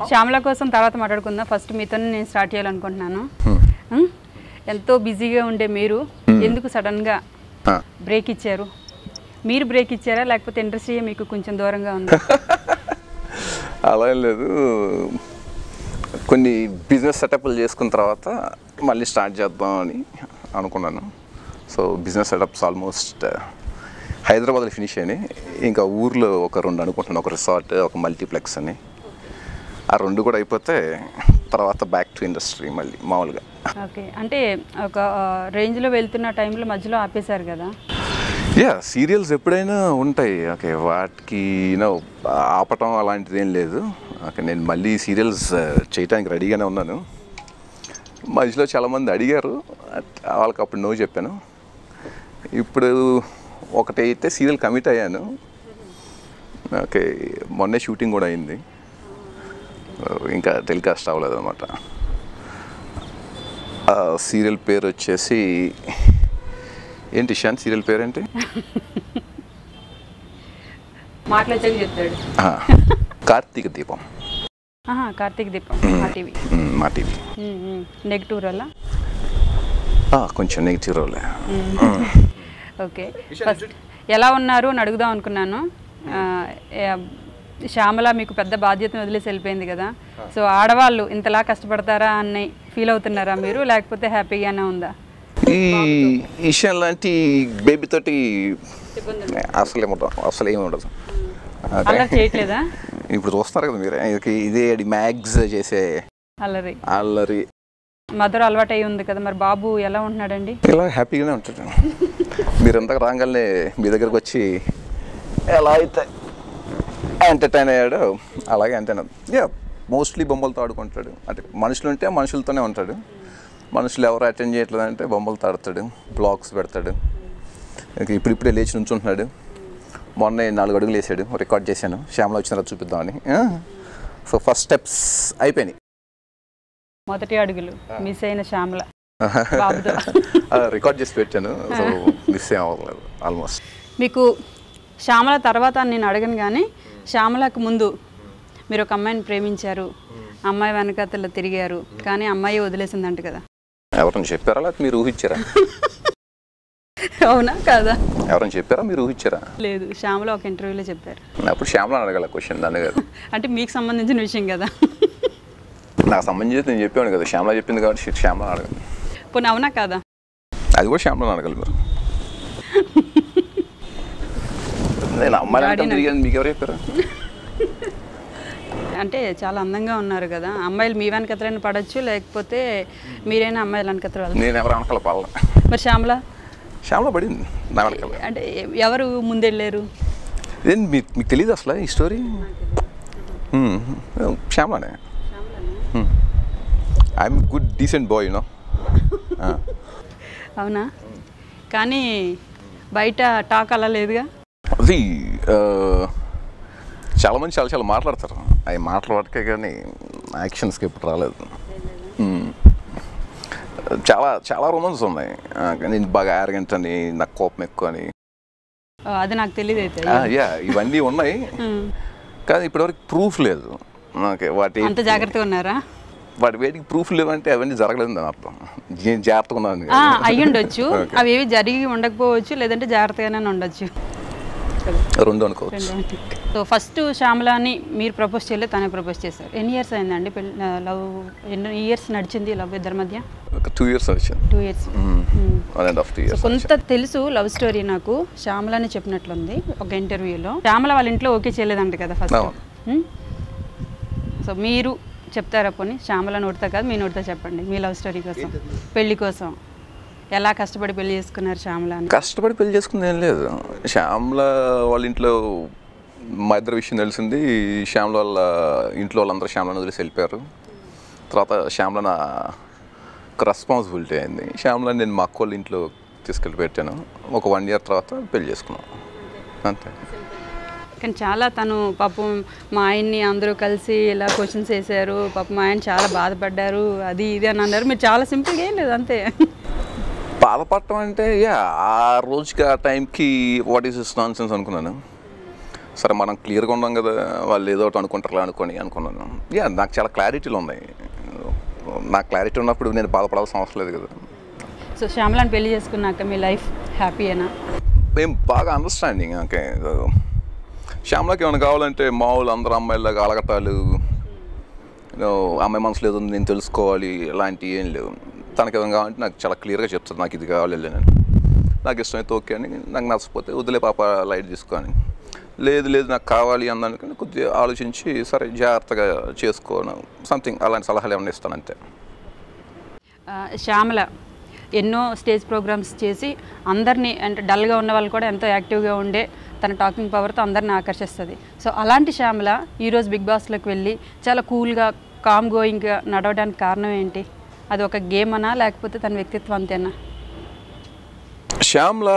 శ్యామల కోసం తర్వాత మాట్లాడుకుందాం ఫస్ట్ మీతో నేను స్టార్ట్ చేయాలనుకుంటున్నాను ఉమ్, ఎంతో బిజీగా ఉండే మీరు ఎందుకు సడన్గా ఆ. బ్రేక్ ఇచ్చారు మీరు బ్రేక్ ఇచ్చారా లేకపోతే ఇండస్ట్రీ మీకు కొంచెం దూరంగా ఉందా అలా ఏం లేదు కొన్ని బిజినెస్ సెటప్లు చేసుకున్న తర్వాత మళ్ళీ స్టార్ట్ చేద్దాం అని అనుకున్నాను సో బిజినెస్ సెటప్స్ ఆల్మోస్ట్ హైదరాబాద్లో ఫినిష్ అయినాయి ఇంకా ఊర్లో ఒక రెండు అనుకుంటున్నాను ఒక రిసార్ట్ ఒక మల్టీప్లెక్స్ అని ఆ రెండు కూడా అయిపోతే తర్వాత బ్యాక్ టు ఇండస్ట్రీ మళ్ళీ మామూలుగా ఓకే అంటే ఒక రేంజ్లో వెళ్తున్న టైంలో మధ్యలో ఆపేశారు కదా యా సీరియల్స్ ఎప్పుడైనా ఉంటాయి ఓకే వాటికి యూనో ఆపటం అలాంటిది ఏం లేదు ఓకే నేను మళ్ళీ సీరియల్స్ చేయడానికి రెడీగానే ఉన్నాను మధ్యలో చాలామంది అడిగారు అట్- వాళ్ళకి అప్పుడు నో చెప్పాను ఇప్పుడు ఒకటైతే సీరియల్ కమిట్ అయ్యాను ఓకే మొన్నే షూటింగ్ కూడా అయింది ఇంకా టెలికాస్ట్ అవ్వలేదు అనమాట సీరియల్ పేరు వచ్చేసి ఏంటి షాన్ సీరియల్ పేరు ఏంటి మాట్లాడేది చెప్తాడు ఆ, కార్తీక దీపం ఆహా, కార్తీక్ దీపం మా టీవీ మ్, మా టీవీ నెగిటివ్ వల్ల ఆ, కొంచెం నెగిటివ్ రోలే ఓకే ఫస్ట్ ఎలా ఉన్నారు అని అడుగుదాం అనుకున్నాను ఆ, ఏ- శ్యామల మీకు పెద్ద బాధ్యతను వదిలేసి వెళ్ళిపోయింది కదా సో ఆడవాళ్ళు ఇంతలా కష్టపడతారా అని ఫీల్ అవుతున్నారా మీరు లేకపోతే హ్యాపీగానే ఉందా ఈ విషయం లాంటి బేబీ తోటి అసలు ఏముండదు అసలు ఏమి ఉండదు ఓకే. అలా చేయట్లేదా ఇప్పుడు చూస్తున్నారు కదా మీరు ఇది ఇదే మ్యాగ్స్ చేసే అల్లరి అల్లరి మదర్ అలవాటు అయి ఉంది కదా మరి బాబు ఎలా ఉంటున్నాడండి ఇలా హ్యాపీగానే ఉంటాడు మీరంతా రాగానే మీ దగ్గరకు వచ్చి ఎలా అయితే ఎంటర్టైన్ అయ్యాడో అలాగే ఎంటర్టైన్ యా మోస్ట్లీ బొమ్మలతో ఆడుకుంటాడు అంటే మనుషులు ఉంటే మనుషులతోనే ఉంటాడు మనుషులు ఎవరు అటెండ్ చేయట్లేదు అంటే బొమ్మలతో ఆడతాడు బ్లాగ్స్ పెడతాడు ఇంక ఇప్పుడు ఇప్పుడే లేచి నుంచుంటున్నాడు మొన్న నాలుగు అడుగులు వేసాడు రికార్డ్ చేశాను శ్యామల వచ్చిన తర్వాత చూపిద్దామని సో ఫస్ట్ స్టెప్స్ అయిపోయినాయి మొదటి అడుగులు మిస్ అయిన శ్యామల బాబుతో రికార్డ్ చేసి పెట్టాను సో మిస్ ఏం అవ్వలేదు ఆల్మోస్ట్ మీకు శ్యామల తర్వాత అని నేను అడగను కానీ శ్యామలకు ముందు మీరు ఒక అమ్మాయిని ప్రేమించారు అమ్మాయి వెనకతలో తిరిగారు కానీ అమ్మాయి వదిలేసిందంట కదా ఎవరైనా చెప్పారా లేకపోతే మీరు ఊహించారా అవునా కాదా ఎవరైనా చెప్పారా మీరు ఊహించారా లేదు శ్యామల ఒక ఇంటర్వ్యూలో చెప్పారు అప్పుడు శ్యామల అడగల క్వశ్చన్ దాన్ని గారు అంటే మీకు సంబంధించిన విషయం కదా నాకు సంబంధించి నేను చెప్పాను కదా శ్యామల చెప్పింది కాబట్టి షిట్ శ్యామల అడగను పోనీ అవునా కాదా అది కూడా శ్యామల అడగలి మీరు నేను అమ్మాయి అంటే డాడీ తిరిగాను మీకు ఎవరు చెప్పారా అంటే చాలా అందంగా ఉన్నారు కదా అమ్మాయిలు మీ వెనకతలైనా పడవచ్చు లేకపోతే మీరైనా అమ్మాయిల వెనకతలు వెళ్ళచ్చు నేను ఎవరు అనకల పాల మరి శ్యామల శ్యామల పడింది నా వెనకాల అంటే ఎవరు ముందెళ్ళారు ఏం మీకు మీకు తెలియదు అసలు ఈ స్టోరీ శ్యామలనే I'm good decent boy you know అవునా కానీ బయట టాక్ అలా లేదుగా అది ఆ, చాలా మంది చాలా చాలా మాట్లాడతారు అవి మాట్లాడకే కానీ యాక్షన్స్కి ఇప్పుడు రాలేదు మ్మ్. చాలా చాలా రొమాన్స్ ఉన్నాయి ఆ, కానీ నేను బాగా యారగెంట్ అని నాకు కోపం ఎక్కువ అని ఆ, అది నాకు తెలియదు అయితే యా ఇవన్నీ ఉన్నాయి ఉమ్. కానీ ఇప్పటివరకు ప్రూఫ్ లేదు ఓకే వాటి అంత జాగ్రత్తగా ఉన్నారా వాటి వేటికి ప్రూఫ్ లేవంటే అవన్నీ జరగలేదు అని అర్థం నేను జాగ్రత్తగా ఉన్నాను ఆ, అయ్యుండొచ్చు అవి ఏవి జరిగి ఉండకపోవచ్చు లేదంటే జాగ్రత్తగానే ఉండొచ్చు రెండు అనుకోవచ్చు సో ఫస్ట్ శ్యామలాని మీరు ప్రపోజ్ చేయలేదు తనే ప్రపోజ్ చేశారు ఎన్ని ఇయర్స్ అయిందండి పెళ్ళి లవ్ ఎన్ని ఇయర్స్ నడిచింది లవ్ ఇద్దరి మధ్య ఒక టూ ఇయర్స్ వచ్చింది two years one and half two so years కొంత తెలుసు లవ్ స్టోరీ నాకు శ్యామలని చెప్పినట్లుంది ఒక ఇంటర్వ్యూలో శ్యామల వాళ్ళ ఇంట్లో ఓకే చేయలేదంట కదా ఫస్ట్ అవును. సో మీరు చెప్తారా పోనీ శ్యామల నోటితో కాదు మీ నోటితో చెప్పండి మీ లవ్ స్టోరీ కోసం పెళ్లి కోసం ఎలా కష్టపడి పెళ్లి చేసుకున్నారు శ్యామల అని కష్టపడి పెళ్లి చేసుకుంది ఏం లేదు శ్యామ్ల వాళ్ళ ఇంట్లో మా ఇద్దరు విషయం తెలిసింది శ్యామ్ల వాళ్ళ ఇంట్లో వాళ్ళందరూ శ్యామ్లను వదిలేసి వెళ్ళిపోయారు తర్వాత శ్యామ్ల నా రెస్పాన్సిబిలిటీ అయింది శ్యామ్ల నేను మా అక్క వాళ్ళ ఇంట్లో తీసుకెళ్ళి పెట్టాను ఒక వన్ ఇయర్ తర్వాత పెళ్లి చేసుకున్నాం అంతే కానీ చాలా తను పాపం మా ఆయన్ని అందరూ కలిసి ఇలా క్వశ్చన్స్ వేసారు పాపం మా ఆయన చాలా బాధపడ్డారు అది ఇది అని అన్నారు మీరు చాలా సింపుల్గా ఏం లేదు అంతే బాధపడటం అంటే యా ఆ రోజుకి ఆ టైంకి what is is nonsense అనుకున్నాను సరే మనం క్లియర్గా ఉన్నాం కదా వాళ్ళు ఏదో ఒకటి అనుకుంటారు అనుకొని అనుకున్నాను యా నాకు చాలా క్లారిటీలు ఉన్నాయి నాకు క్లారిటీ ఉన్నప్పుడు నేను బాధపడాల్సిన అవసరం లేదు కదా సో శ్యామలాని పెళ్లి చేసుకున్నాక మీ లైఫ్ హ్యాపీయేనా మేము బాగా అండర్స్టాండింగ్ ఓకే శ్యామలకి ఏమైనా కావాలంటే మామూలు అందరు అమ్మాయిలాగా అలగటాలు you know, అమ్మాయి మనసులో ఏదో ఉంది, నేను తెలుసుకోవాలి ఇలాంటివి ఏం లేవు తనకి ఏమైనా కావాలంటే నాకు చాలా క్లియర్గా చెప్తుంది నాకు ఇది కావాలి నేను నాకు ఇష్టమైతే ఓకే అని నాకు నచ్చకపోతే వదిలే పాప లైట్ తీసుకొని లేదు లేదు నాకు కావాలి అన్నాను కొద్దిగా ఆలోచించి సరే జాగ్రత్తగా చేసుకోను సంథింగ్ అలాంటి సలహాలు ఏమైనా ఇస్తాను అంతే ఆ, శ్యామల ఎన్నో స్టేజ్ ప్రోగ్రామ్స్ చేసి అందరినీ అంటే డల్గా ఉన్న వాళ్ళు కూడా ఎంతో యాక్టివ్గా ఉండే తన టాకింగ్ పవర్తో అందరిని ఆకర్షిస్తుంది సో అలాంటి శ్యామల ఈరోజు బిగ్ బాస్లోకి వెళ్ళి చాలా కూల్గా కామ్ గోయింగ్గా నడవడానికి కారణం ఏంటి అది ఒక గేమ్ అనా లేకపోతే తన వ్యక్తిత్వం అంతేనా శ్యామ్ల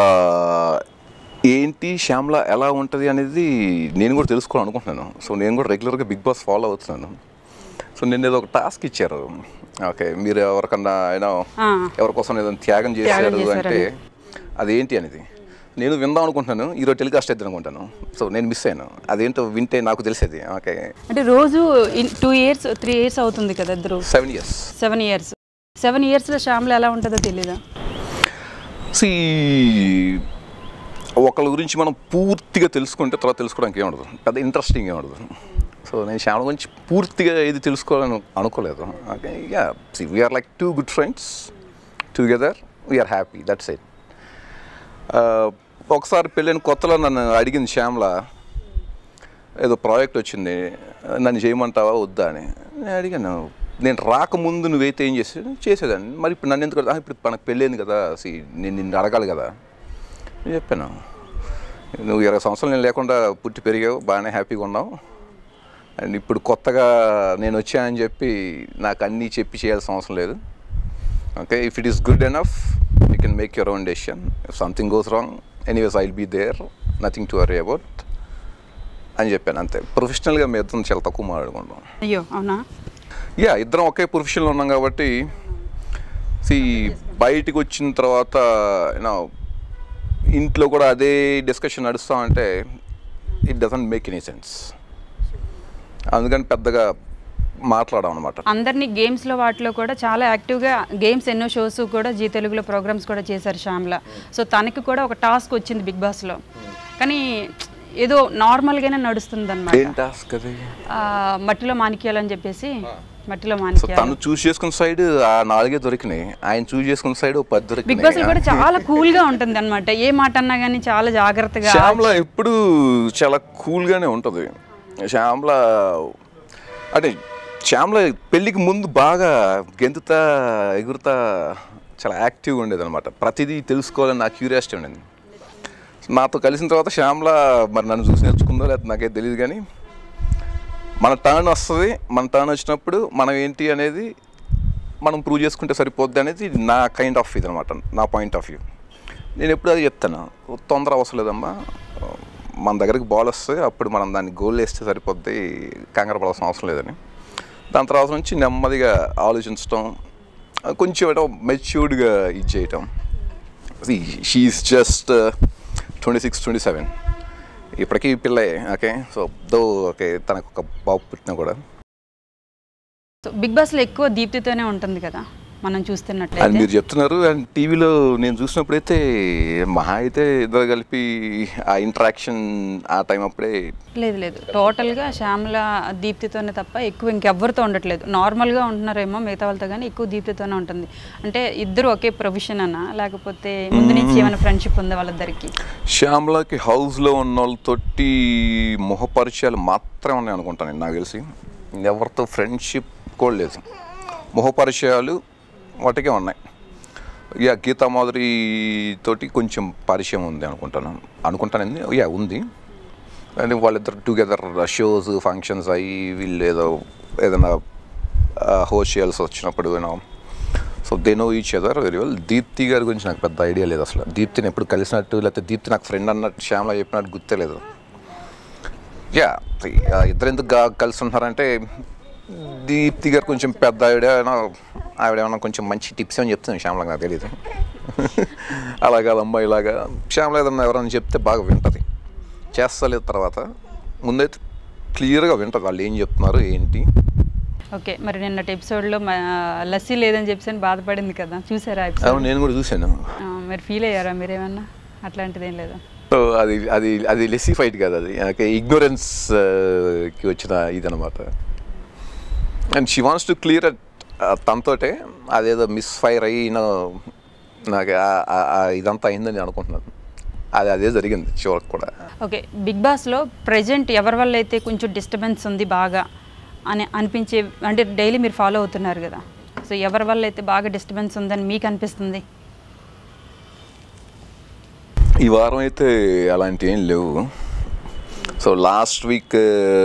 ఏంటి శ్యామ్ల ఎలా ఉంటుంది అనేది నేను కూడా తెలుసుకోవాలనుకుంటున్నాను సో నేను కూడా రెగ్యులర్గా బిగ్ బాస్ ఫాలో అవుతున్నాను సో నేను ఏదో ఒక టాస్క్ ఇచ్చారు ఓకే మీరు ఎవరికన్నా అయినా ఆ, ఎవరి కోసం ఏదైనా త్యాగం చేశారు చేశారని. అంటే అదేంటి అనేది నేను విందాం అనుకుంటున్నాను ఈరోజు టెలికాస్ట్ అవుతుంది అనుకుంటాను సో నేను మిస్ అయ్యాను అదేంటో వింటే నాకు తెలిసేది ఓకే అంటే రోజు టూ ఇయర్స్ త్రీ ఇయర్స్ అవుతుంది కదా ఇద్దరు seven years seven years seven ఇయర్స్లో శ్యామల ఎలా ఉంటుందో తెలీదా సి ఒకళ్ళ గురించి మనం పూర్తిగా తెలుసుకుంటే తర్వాత తెలుసుకోవడానికి ఏముండదు పెద్ద ఇంట్రెస్టింగ్ ఏముండదు సో నేను శ్యామల గురించి పూర్తిగా ఇది తెలుసుకోవాలని అనుకోలేదు okay yeah see we are like two good friends together we are happy that's it ఒకసారి పెళ్ళైన కొత్తలో నన్ను అడిగింది శ్యామల ఏదో ప్రాజెక్ట్ వచ్చింది నన్ను చేయమంటావా వద్దా అని నేను అడిగాను నేను రాకముందు నువ్వైతే ఏం చేసేది చేసేదాన్ని మరి ఇప్పుడు నన్ను ఎందుకు అడగ- "ఆ, ఇప్పుడు మనకు పెళ్ళైంది కదా సి నేను నిన్ను అడగాలి కదా నేను చెప్పాను నువ్వు ఇరవై సంవత్సరాలు నేను లేకుండా పుట్టి పెరిగావు బాగానే హ్యాపీగా ఉన్నావు అండ్ ఇప్పుడు కొత్తగా నేను వచ్చానని చెప్పి నాకు అన్నీ చెప్పి చేయాల్సిన అవసరం లేదు okay if it is good enough you can make your own decision if something goes wrong anyways I'll be there nothing to worry about అని చెప్పాను అంతే ప్రొఫెషనల్గా మీ ఇద్దరం చాలా తక్కువ మాట్లాడుకుంటాం అయ్యో అవునా యా ఇద్దరం ఒకే ప్రొఫెషన్లో ఉన్నాం కాబట్టి సి బయటికి వచ్చిన తర్వాత యూనో ఇంట్లో కూడా అదే డిస్కషన్ నడుస్తామంటే it doesn't make any sense అందుకని పెద్దగా మాట్లాడాం అనమాట అందరినీ గేమ్స్లో వాటిలో కూడా చాలా యాక్టివ్గా గేమ్స్ ఎన్నో షోస్ కూడా జీ తెలుగులో ప్రోగ్రామ్స్ కూడా చేశారు శ్యామ్ల సో తనకి కూడా ఒక టాస్క్ వచ్చింది బిగ్ బాస్లో కానీ ఏదో నార్మల్గానే నడుస్తుంది ఏం అనమాట టాస్క్ అది మట్టిలో మాణిక్యాలని చెప్పేసి మట్టిలో సో మాణిక్యాలు తను చూస్ చేసుకున్న సైడ్ ఆ నాలుగే దొరికినాయి ఆయన చూస్ చేసుకున్న సైడ్ ఓ పది బిగ్ బాస్ లో కూడా దొరికినాయి చాలా కూల్ గా ఉంటుంది అనమాట ఏ మాట అన్నా కానీ చాలా జాగ్రత్తగా శ్యామ్ల ఎప్పుడు చాలా కూల్గానే ఉంటుంది శ్యామ్ల అంటే శ్యామ్ల పెళ్ళికి ముందు బాగా గెంతుతా ఎగురుతా చాలా యాక్టివ్గా ఉండేది అనమాట ప్రతిదీ తెలుసుకోవాలని నా క్యూరియాసిటీ ఉండేది నాతో కలిసిన తర్వాత శ్యామ్ల మరి నన్ను చూసి నేర్చుకుందో లేకపోతే నాకేం తెలియదు కానీ మన టర్న్ వస్తుంది మన టర్న్ వచ్చినప్పుడు మనం ఏంటి అనేది మనం ప్రూవ్ చేసుకుంటే సరిపోద్ది అనేది నా కైండ్ ఆఫ్ ఇది అనమాట నా పాయింట్ ఆఫ్ వ్యూ నేను ఎప్పుడు అది చెప్తాను తొందర అవసరం లేదమ్మా మన దగ్గరికి బాల్ వస్తే అప్పుడు మనం దాన్ని గోల్ వేస్తే సరిపోద్ది కంగారు పడాల్సిన అవసరం లేదని దాని తర్వాత నుంచి నెమ్మదిగా ఆలోచించడం కొంచెం ఏదో మెచ్యూర్డ్గా ఇది చేయటం she is just twenty six twenty seven ఇప్పటికీ పిల్లే ఓకే సో దో ఓకే తనకు ఒక బాబు పుట్టినా కూడా సో బిగ్ బాస్ లో ఎక్కువ దీప్తితోనే ఉంటుంది కదా మనం అండ్ చూస్తున్నట్లయితే మీరు చెప్తున్నారు అండ్ టీవీలో నేను చూసినప్పుడైతే మహా అయితే ఇద్దరు కలిపి ఆ ఇంటరాక్షన్ ఆ టైం అప్పుడే లేదు లేదు టోటల్గా శ్యామల దీప్తితోనే తప్ప ఎక్కువ ఇంకెవ్వరితో ఉండట్లేదు నార్మల్గా ఉంటున్నారేమో మిగతా వాళ్ళతో కానీ ఎక్కువ దీప్తితోనే ఉంటుంది అంటే ఇద్దరు ఒకే ప్రొఫెషన్ అన్నా లేకపోతే ముందు నుంచి ఏమైనా ఫ్రెండ్షిప్ ఉందా వాళ్ళిద్దరికి శ్యామ్లకి హౌస్లో ఉన్న వాళ్ళతోటి మొహపరిచయాలు మాత్రమే ఉన్నాయి అనుకుంటాను నేను నాకు తెలిసి ఎవరితో ఫ్రెండ్షిప్ కూడా లేదు మొహపరిచయాలు వాటికే ఉన్నాయి యా గీతా మాధురి తోటి కొంచెం పరిచయం ఉంది అనుకుంటాను అనుకుంటాను యా ఉంది అండ్ వాళ్ళిద్దరు టుగెదర్ షోస్ ఫంక్షన్స్ అయ్యి వీళ్ళు ఏదో ఏదైనా హోస్ట్ చేయాల్సి వచ్చినప్పుడు you know so they know each other very well Deepti గారి గురించి నాకు పెద్ద ఐడియా లేదు అసలు దీప్తిని ఎప్పుడు కలిసినట్టు లేకపోతే దీప్తి నాకు ఫ్రెండ్ అన్నట్టు శ్యామలా చెప్పినట్టు గుర్తే లేదు యా ఇద్దరు ఎందుకు గా- కలిసి ఉంటున్నారంటే దీప్తి గారు కొంచెం పెద్ద ఆవిడ ఏమో ఆవిడ ఏమన్నా కొంచెం మంచి టిప్స్ ఏమని చెప్తుంది శ్యామలకు నాకు తెలియదు అలా కాదమ్మా ఇలాగా శ్యామల ఏదన్నా ఎవరైనా చెప్తే బాగా వింటది చేస్తలేదు తర్వాత ముందైతే క్లియర్గా వింటుంది వాళ్ళు ఏం చెప్తున్నారు ఏంటి ఓకే మరి నిన్నటి ఎపిసోడ్లో మా లస్సీ లేదని చెప్పేసి అని బాధపడింది కదా చూసారా ఎపిసోడ్ అవును నేను కూడా చూశాను మీరు ఫీల్ అయ్యారా మీరేమన్నా అట్లాంటిది ఏం లేదా సో అది అది అది లెస్సీ ఫైట్ కాదు అది ఇగ్నోరెన్స్కి వచ్చిన ఇదనమాట and she wants to clear తనతోటే అదేదో మిస్ ఫైర్ అయిన నాకు ఆ- ఆ- ఆ ఇదంతా అయిందని నేను అనుకుంటున్నాను అది అదే జరిగింది చివరికి కూడా ఓకే బిగ్ బాస్లో ప్రజెంట్ ఎవరి వల్ల అయితే కొంచెం డిస్టర్బెన్స్ ఉంది బాగా అని అనిపించే అంటే డైలీ మీరు ఫాలో అవుతున్నారు కదా సో ఎవరి వల్ల అయితే బాగా డిస్టర్బెన్స్ ఉందని మీకు అనిపిస్తుంది ఈ వారం అయితే అలాంటి ఏం లేవు సో లాస్ట్ వీక్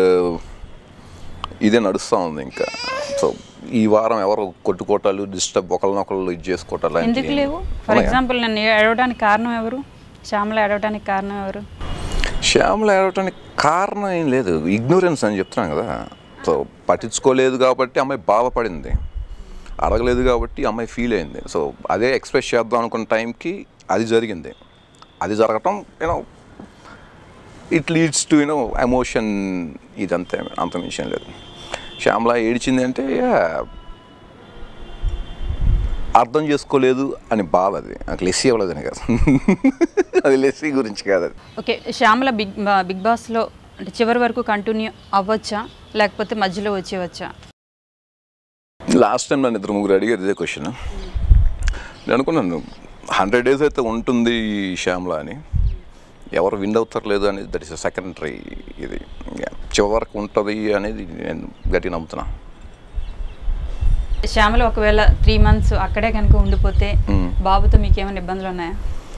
ఇదే నడుస్తూ ఉంది ఇంకా సో ఈ వారం ఎవరు కొట్టుకోటాలు డిస్టర్బ్ ఒకరినొకళ్ళు ఇది చేసుకోవటాలు ఎందుకు లేవు ఫర్ ఎగ్జాంపుల్ నన్ను ఏడవడానికి కారణం ఎవరు శ్యామల ఏడవడానికి కారణం ఎవరు శ్యామల ఏడవటానికి కారణం ఏం లేదు ఇగ్నోరెన్స్ అని చెప్తున్నాను కదా సో పట్టించుకోలేదు కాబట్టి అమ్మాయి బాధపడింది అడగలేదు కాబట్టి అమ్మాయి ఫీల్ అయింది సో అదే ఎక్స్ప్రెస్ చేద్దాం అనుకున్న టైంకి అది జరిగింది అది జరగటం you know it leads to you know emotion ఇదంతే అంత విషయం లేదు శ్యామల ఏడిచింది అంటే yeah, అర్థం చేసుకోలేదు అని బాధ అది నాకు లెస్సీ అవ్వలేదని కాదు అది లెస్సీ గురించి కాదు అది ఓకే శ్యామల బిగ్ బా- బిగ్ బాస్లో అంటే చివరి వరకు కంటిన్యూ అవ్వచ్చా లేకపోతే మధ్యలో వచ్చేవచ్చా లాస్ట్ టైం నన్ను ఇద్దరు ముగ్గురు అడిగారు ఇదే క్వశ్చన్ నేను అనుకున్నాను హండ్రెడ్ డేస్ అయితే ఉంటుంది ఈ శ్యామ్లా అని ఎవరు విన్ అవుతారు లేదు అనేది దట్ ఇస్ సెకండరీ ఇది Yeah. చివరి వరకు ఉంటుంది అనేది నేను గట్టిగా నమ్ముతున్నా శ్యామల ఒకవేళ త్రీ మంత్స్ అక్కడే కనుక ఉండిపోతే మ్మ్. బాబుతో మీకు ఏమైనా ఇబ్బందులు ఉన్నాయా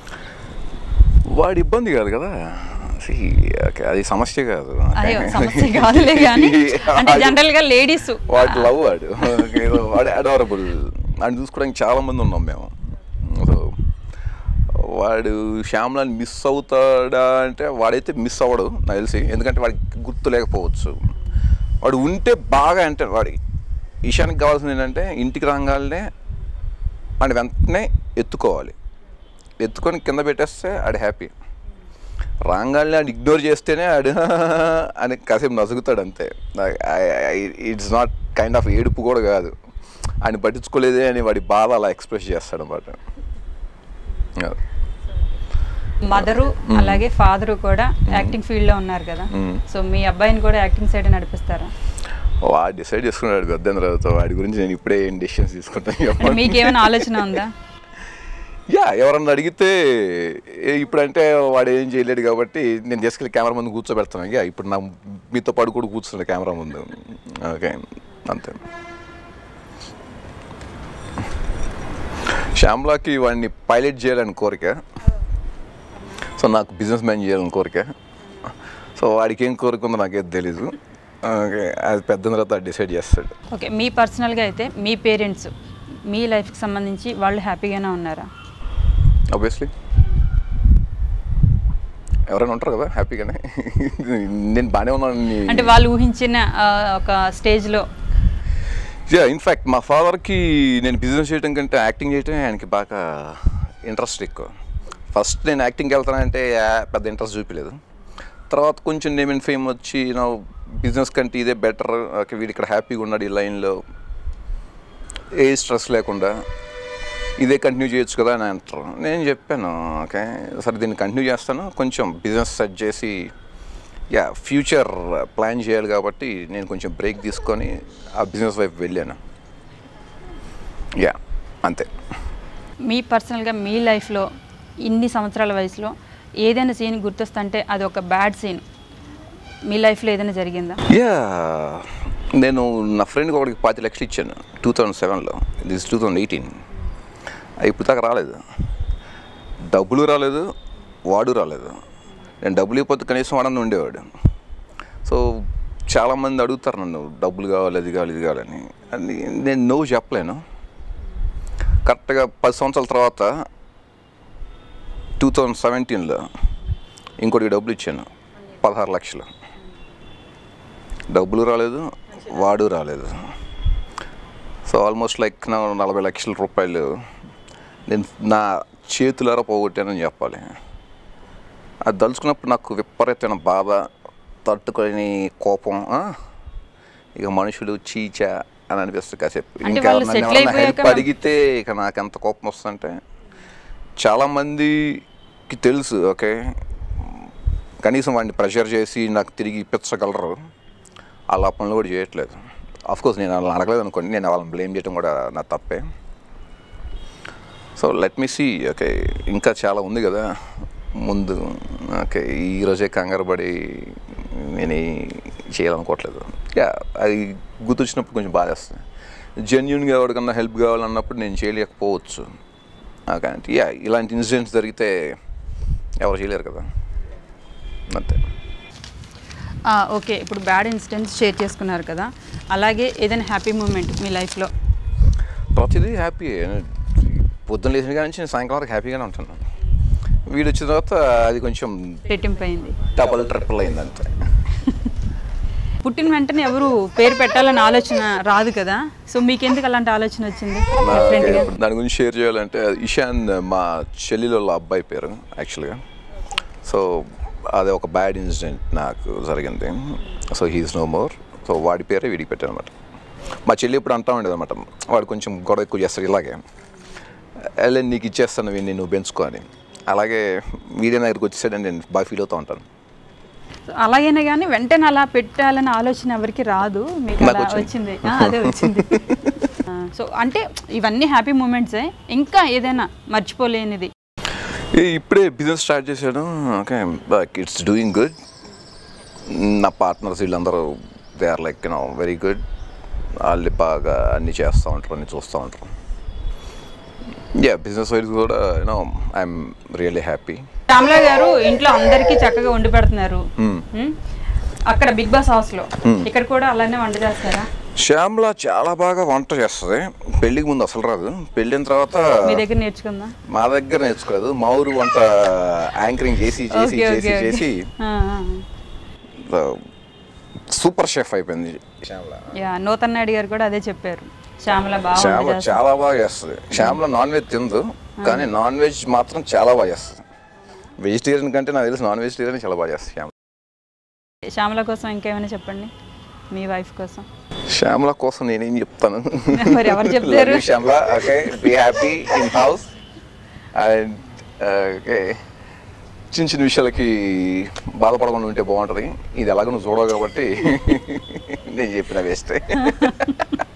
వాడి ఇబ్బంది కాదు కదా See, okay, అది సమస్య కాదు అయ్యో సమస్య కాదులే కానీ అంటే జనరల్ గా లేడీస్ వాడు లవ్ వాడు Okay, so వాడు అడోరబుల్ అని చూసుకోవడానికి చాలా మంది ఉన్నాం మేము సో వాడు శ్యామ్లాని మిస్ అవుతాడా అంటే వాడైతే మిస్ అవ్వడు నాకు తెలిసి ఎందుకంటే వాడికి గుర్తు లేకపోవచ్చు వాడు ఉంటే బాగా అంటే వాడి ఈశానికి కావాల్సింది ఏంటంటే ఇంటికి రాగానే వాడిని వెంటనే ఎత్తుకోవాలి ఎత్తుకొని కింద పెట్టేస్తే ఆడు హ్యాపీ రాగానే ఆడు ఇగ్నోర్ చేస్తేనే ఆడు అని కాసేపు నసుగుతాడు అంతే ఇట్స్ నాట్ కైండ్ ఆఫ్ ఏడుపు కూడా కాదు ఆయన పట్టించుకోలేదే అని వాడి బాధ అలా ఎక్స్ప్రెస్ చేస్తాడు అనమాట మదరు అలాగే ఫాదరు కూడా యాక్టింగ్ ఫీల్డ్ లో ఉన్నారు కదా మ్మ్. సో మీ అబ్బాయిని కూడా యాక్టింగ్ సైడ్ నడిపిస్తారా వాడు డిసైడ్ చేసుకున్నాడు పెద్ద వాడి గురించి నేను ఇప్పుడే ఏం డెసిషన్స్ తీసుకుంటాను అంటే చెప్పండి మీకేమైనా ఆలోచన ఉందా యా ఎవరన్నా అడిగితే ఏ ఇప్పుడంటే వాడు ఏం చేయలేడు కాబట్టి నేను తీసుకెళ్ళి కెమెరా ముందు కూర్చోబెడతాను యా ఇప్పుడు నా మీతో పాటు కూడా కూర్చున్నాడు కెమెరా ముందు ఓకే అంతే శ్యామ్లాకి వాడిని పైలట్ చేయాలని కోరిక సో నాకు బిజినెస్ మ్యాన్ చేయాలని కోరిక సో వాడికి ఏం కోరిక ఉందో నాకేం తెలీదు ఓకే అది పెద్ద తర్వాత డిసైడ్ చేస్తాడు ఓకే మీ పర్సనల్గా అయితే మీ పేరెంట్స్ మీ లైఫ్కి సంబంధించి వాళ్ళు హ్యాపీగానే ఉన్నారా ఆబ్వియస్లీ ఎవరైనా ఉంటారు కదా హ్యాపీగానే నేను బాగానే ఉన్నాను అంటే వాళ్ళు ఊహించిన ఆ, ఒక స్టేజ్లో యా ఇన్ఫ్యాక్ట్ మా ఫాదర్కి నేను బిజినెస్ చేయడం కంటే యాక్టింగ్ చేయడం ఆయనకి బాగా ఇంట్రెస్ట్ ఎక్కువ ఫస్ట్ నేను యాక్టింగ్కి వెళ్తానంటే ఆ, పెద్ద ఇంట్రెస్ట్ చూపించలేదు తర్వాత కొంచెం నేమ్ అండ్ ఫేమ్ వచ్చి నా బిజినెస్ కంటే ఇదే బెటర్ ఓకే వీడు ఇక్కడ హ్యాపీగా ఉన్నాడు ఈ లైన్లో ఏ స్ట్రెస్ లేకుండా ఇదే కంటిన్యూ చేయొచ్చు కదా అని అంటారు నేను చెప్పాను ఓకే సరే దీన్ని కంటిన్యూ చేస్తాను కొంచెం బిజినెస్ సెట్ చేసి యా ఫ్యూచర్ ప్లాన్ చేయాలి కాబట్టి నేను కొంచెం బ్రేక్ తీసుకొని ఆ బిజినెస్ వైపు వెళ్ళాను యా అంతే మీ పర్సనల్గా మీ లైఫ్లో ఇన్ని సంవత్సరాల వయసులో ఏదైనా సీన్ గుర్తొస్తుంటే అది ఒక బ్యాడ్ సీన్ మీ లైఫ్లో ఏదైనా జరిగిందా యా నేను నా ఫ్రెండ్కి ఒకటికి పాతి లక్షలు ఇచ్చాను టూ థౌజండ్ సెవెన్లో దిస్ టూ థౌజండ్ ఎయిటీన్ ఇప్పుడు దాకా రాలేదు డబ్బులు రాలేదు వాడు రాలేదు నేను డబ్బులు ఇవ్వకపోతే కనీసం వాడని ఉండేవాడు సో చాలామంది అడుగుతారు నన్ను డబ్బులు కావాలి అది కావాలి ఇది కావాలని అని నేను నో చెప్పలేను కరెక్ట్గా పది సంవత్సరాల తర్వాత టూ థౌజండ్ సెవెంటీన్లో ఇంకోటికి డబ్బులు ఇచ్చాను పదహారు లక్షలు డబ్బులు రాలేదు వాడు రాలేదు సో ఆల్మోస్ట్ లైక్ నా నలభై లక్షల రూపాయలు నేను నా చేతులారా పోగొట్టానని చెప్పాలి అది దలుచుకున్నప్పుడు నాకు విపరీతమైన బాధ తట్టుకొని కోపం ఆ? ఇక మనుషులు చీచా అని అనిపిస్తుంది కాసేపు అంటే ఇంకా వాళ్ళు నన్ను settle ఎవరైనా అయిపోయాక help మనం- అడిగితే ఇక నాకు ఎంత కోపం వస్తుందంటే చాలామందికి తెలుసు ఓకే కనీసం వాడిని ప్రెషర్ చేసి నాకు తిరిగి ఇప్పించగలరు అలా పనులు కూడా చేయట్లేదు కోర్స్ నేను వాళ్ళని అడగలేదు అనుకోండి నేను వాళ్ళని బ్లేమ్ చేయడం కూడా నా తప్పే so let me see okay ఇంకా చాలా ఉంది కదా ముందు ఓకే ఈరోజే కంగారు పడి నేను ఈ చేయాలనుకోవట్లేదు యా అది గుర్తొచ్చినప్పుడు కొంచెం బాధ వస్తుంది జెన్యున్గా ఎవరికన్నా హెల్ప్ కావాలన్నప్పుడు నేను చేయలేకపోవచ్చు ఓకే అంటే యా ఇలాంటి ఇన్సిడెంట్స్ జరిగితే ఎవరు చేయలేరు కదా అంతే ఆ, ఓకే ఇప్పుడు బ్యాడ్ ఇన్సిడెంట్స్ షేర్ చేసుకున్నారు కదా అలాగే ఏదైనా హ్యాపీ మూమెంట్ మీ లైఫ్లో ప్రతిదీ హ్యాపీ పొద్దున్న లేచిన కాడి నుంచి నేను సాయంకాలం వరకు హ్యాపీగానే ఉంటాను వీడు వచ్చిన తర్వాత అది కొంచెం రెట్టింపు అయింది డబల్ డబల్ ట్రిపుల్ అయింది అంతే పుట్టిన వెంటనే ఎవరు పేరు పెట్టాలని ఆలోచన రాదు కదా సో మీకెందుకు అలాంటి ఆలోచన వచ్చింది నాకే డిఫరెంట్గా ఇప్పుడు దాని గురించి షేర్ చేయాలంటే ఇషాన్ మా చెల్లిలో అబ్బాయి పేరు యాక్చువల్గా సో అదే ఒక బ్యాడ్ ఇన్సిడెంట్ నాకు జరిగింది so he is no more so వాడి పేరే వీడికి పెట్టాను అనమాట మా చెల్లి ఇప్పుడు అంటా ఉండేది అనమాట వాడు కొంచెం గొడవ ఎక్కువ చేస్తాడు ఇలాగే వెళ్ళి నీకు ఇచ్చేస్తాను వీడిని నువ్వు పెంచుకో అని అలాగే మీడియా దగ్గరికి వచ్చేసాడని నేను బాగా ఫీల్ అవుతూ ఉంటాను సో అలాగైనా కానీ వెంటనే అలా పెట్టాలనే ఆలోచన ఎవరికి రాదు మీకు నాకు అలా వచ్చింది. వచ్చింది ఆ, అదే వచ్చింది ఆ, సో అంటే ఇవన్నీ హ్యాపీ మూమెంట్సే ఇంకా ఏదైనా మర్చిపోలేనిది ఏ, ఇప్పుడే బిజినెస్ స్టార్ట్ చేశాడు okay like it's doing good నా పార్ట్నర్స్ వీళ్ళందరూ they are like you know very good వాళ్ళు బాగా అన్నీ చేస్తూ ఉంటారు అన్నీ చూస్తూ ఉంటారు యా బిజినెస్ వైజ్ కూడా you know I'm really happy Shyamala garu ఇంట్లో అందరికీ చక్కగా వండి పెడుతున్నారు మ్? అక్కడ బిగ్ బాస్ హౌస్ లో ఇక్కడ కూడా అలానే వంట చేస్తారా శ్యామ్ల చాలా బాగా వంట చేస్తుంది పెళ్ళికి ముందు అసలు రాదు పెళ్ళిన తర్వాత మీ దగ్గర నేర్చుకుందా మా దగ్గర నేర్చుకోలేదు మా ఊరు వంట యాంకరింగ్ చేసి చేసి ఓకే చేసి ఓకే చేసి ఆ, ఆ. సూపర్ షెఫ్ అయిపోయింది శ్యామ్ల యా నూతన్ నాయుడు గారు కూడా అదే చెప్పారు శ్యామల బాగా వంట శ్యామల చేస్తారు. చాలా బాగా చేస్తుంది శ్యామల నాన్ వెజ్ తిందు కానీ నాన్ వెజ్ మాత్రం చాలా బాగా చేస్తుంది వెజిటేరియన్ కంటే నాకు తెలిసి నాన్ వెజిటేరియన్ చాలా బాగా చేస్తుంది శ్యామల శ్యామల కోసం ఇంకేమైనా చెప్పండి మీ వైఫ్ కోసం శ్యామల కోసం నేనేం చెప్తాను మరి ఎవరు చెప్తారు? Love you, Shyamala okay be happy in house and okay చిన్న చిన్న విషయాలకి బాధపడకుండా ఉంటే బాగుంటుంది ఇది ఎలాగో నువ్వు చూడవు కాబట్టి నేను చెప్పిన వేస్తే